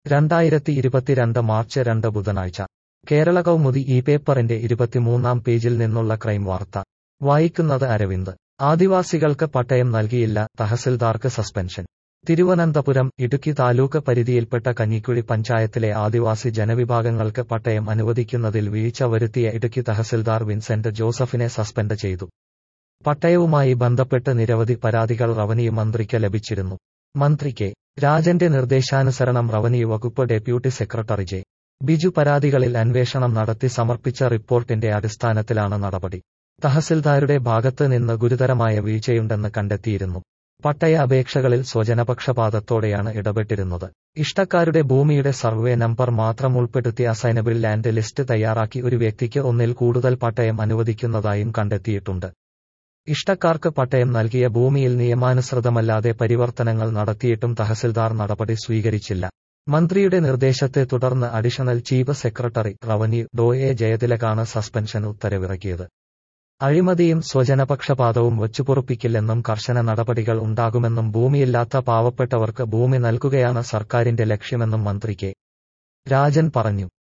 രണ്ടായിരത്തി ഇരുപത്തിരണ്ട് മാർച്ച് രണ്ട് ബുധനാഴ്ച കേരള കൗമുദി ഈ പേപ്പറിന്റെ ഇരുപത്തിമൂന്നാം പേജിൽ നിന്നുള്ള ക്രൈം വാർത്ത വായിക്കുന്നത് അരവിന്ദ് ആദിവാസികൾക്ക് പട്ടയം നൽകിയില്ല തഹസിൽദാർക്ക് സസ്പെൻഷൻ തിരുവനന്തപുരം ഇടുക്കി താലൂക്ക് പരിധിയിൽപ്പെട്ട കഞ്ഞിക്കുഴി പഞ്ചായത്തിലെ ആദിവാസി ജനവിഭാഗങ്ങൾക്ക് പട്ടയം അനുവദിക്കുന്നതിൽ വീഴ്ച വരുത്തിയ ഇടുക്കി തഹസിൽദാർ വിൻസെന്റ് ജോസഫിനെ സസ്പെൻഡ് ചെയ്തു പട്ടയവുമായി ബന്ധപ്പെട്ട് നിരവധി പരാതികൾ റവന്യൂ മന്ത്രിക്ക് ലഭിച്ചിരുന്നു മന്ത്രി കെ രാജന്റെ നിർദ്ദേശാനുസരണം റവന്യൂ വകുപ്പ് ഡെപ്യൂട്ടി സെക്രട്ടറി ജെ ബിജു പരാതികളിൽ അന്വേഷണം നടത്തി സമർപ്പിച്ച റിപ്പോർട്ടിന്റെ അടിസ്ഥാനത്തിലാണ് നടപടി തഹസിൽദാരുടെ ഭാഗത്ത് നിന്ന് ഗുരുതരമായ വീഴ്ചയുണ്ടെന്ന് കണ്ടെത്തിയിരുന്നു പട്ടയ അപേക്ഷകളിൽ സ്വജനപക്ഷപാതത്തോടെയാണ് ഇടപെട്ടിരുന്നത് ഇഷ്ടക്കാരുടെ ഭൂമിയുടെ സർവേ നമ്പർ മാത്രം ഉൾപ്പെടുത്തി അസൈനബിൾ ലാൻഡ് ലിസ്റ്റ് തയ്യാറാക്കി ഒരു വ്യക്തിക്ക് ഒന്നിൽ കൂടുതൽ പട്ടയം അനുവദിക്കുന്നതായും കണ്ടെത്തിയിട്ടുണ്ട് ഇഷ്ടക്കാർക്ക് പട്ടയം നൽകിയ ഭൂമിയിൽ നിയമാനുസൃതമല്ലാതെ പരിവർത്തനങ്ങൾ നടത്തിയിട്ടും തഹസിൽദാർ നടപടി സ്വീകരിച്ചില്ല മന്ത്രിയുടെ നിർദ്ദേശത്തെ തുടർന്ന് additional chief secretary revenue Dr A ജയതിലകാണ് സസ്പെൻഷൻ ഉത്തരവിറക്കിയത് അഴിമതിയും സ്വജനപക്ഷപാതവും വച്ചുപൊറുപ്പിക്കില്ലെന്നും കർശന നടപടികൾ ഉണ്ടാകുമെന്നും ഭൂമിയില്ലാത്ത പാവപ്പെട്ടവർക്ക് ഭൂമി നൽകുകയാണ് സർക്കാരിന്റെ ലക്ഷ്യമെന്നും മന്ത്രി കെ രാജൻ പറഞ്ഞു